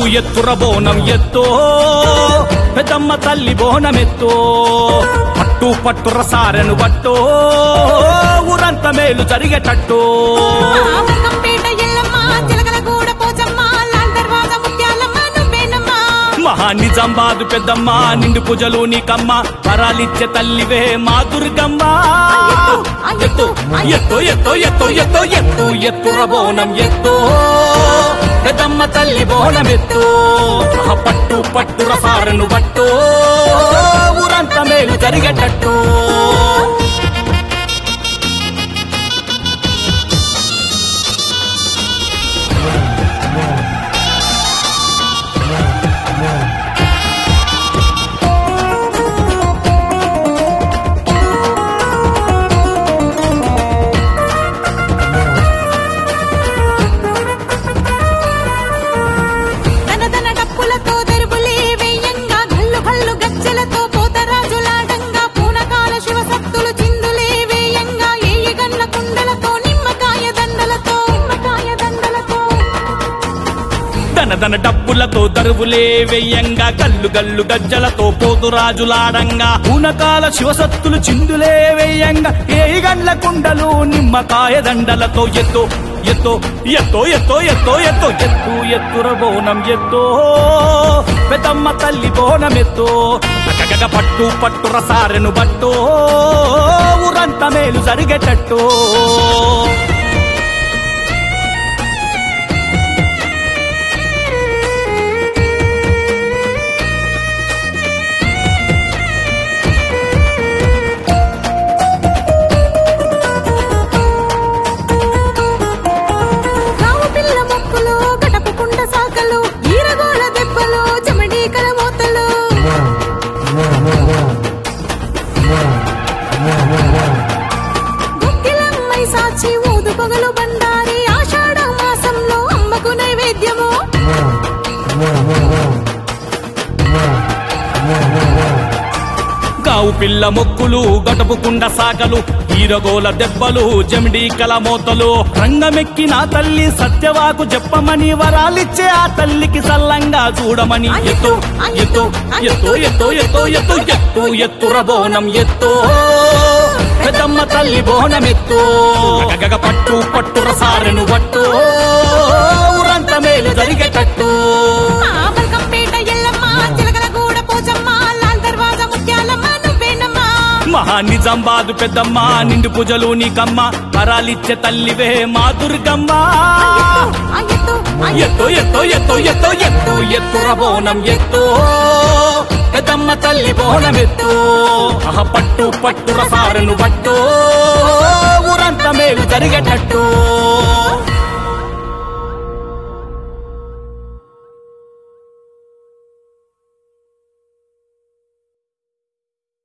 ఎత్తుర బోనం ఎత్తో పెద్దమ్మ తల్లి బోనం ఎత్తో పట్టు పట్టుర సారెను పట్టో ఊరంత మేలు జరిగేటట్టు కంపేట ఎల్లమ్మ చిలకలగూడ పోచమ్మ లాల్ దర్వాజా ముత్యాలమ్మ నువ్వేనమ్మ మహా నిజామాబాదు పెద్దమ్మ నిండు పూజలు నీకమ్మ వరాలిచ్చే తల్లివే మా దుర్గమ్మ ఎత్తు ఎత్తు ఎత్తు ఎత్తు ఎత్తు ఎత్తు ఎత్తుర బోనం ఎత్తు పెద్దమ్మ తల్లి బోనం ఎత్తు మహా పట్టు పట్టుర సారను పట్టు ఊరంతా మేలు జరిగేటట్టు తన తన డప్పులతో దరుబులే వెయ్యంగా గల్లు గల్లు గజ్జలతో పోతరాజులాడంగా పూనకాల శివసత్తులు చిందులే వేయంగా ఏయి గన్న కుండలతో నిమ్మకాయ దండలతో నిమ్మకాయ దండలతో దన దన డప్పులతో దరువులే వెయ్యంగా గల్లు గల్లు గజ్జలతో పోతురాజులాడంగా పూనకాల శివసత్తులు చిందులే వెయ్యంగా ఏ గండ్ల కుండలు నిమ్మకాయ దండలతో ఎత్తో ఎత్తో ఎత్తో ఎత్తో ఎత్తో ఎత్తో ఎత్తు ఎత్తుర బోనం ఎత్తో పెద్దమ్మ తల్లి బోనం ఎత్తో గగగ పట్టు పట్టుర సారెను బట్టో ఊరంత మేలు జరిగేటట్టు రావు పిల్ల మొక్కులు గటపుకుండ సాకలు ఈరగోళ దెబ్బలు జమడీకల మోతలు గుక్కిలమ్మై సాచి ఊదు పొగలు బండారి ఆషాఢ మాసంలో అమ్మకు నైవేద్యము గావు పిల్ల మొక్కులు గటపుకుండ సాకలు ఈరగోల దెబ్బలు జమిడీకల మోతలు రంగమెక్కిన తల్లి సత్యవాకు చెప్పమని వరాలిచ్చే ఆ తల్లికి సల్లంగా చూడమని ఎత్తు ఎత్తు ఎత్తు ఎత్తు ఎత్తు ఎత్తు ఎత్తు ఎత్తుర బోనం ఎత్తు పెద్దమ్మ తల్లి బోనం ఎత్తు గగగ పట్టు పట్టుర సారెను పట్టు ఊరంత మేలు జరిగేటట్టు ఆ బల్కంపేట ఎల్లమ్మ చిలకలగూడ పోచమ్మ లాల్ దర్వాజా ముత్యాలమ్మ నువ్వేనమ్మ మహా నిజామాబాదు పెద్దమ్మ నిండు పూజలు నీకమ్మ వరాలిచ్చే తల్లివే మా దుర్గమ్మ ఆ ఎత్తు ఆ ఎత్తు ఎత్తు ఎత్తు ఎత్తు ఎత్తు ఎత్తుర బోనం ఎత్తు పెద్దమ్మ తల్లి బోనం ఎత్తు ఆహ పట్టు పట్టుర సారను పట్టు ఊరంతా మేలు జరిగేటట్టు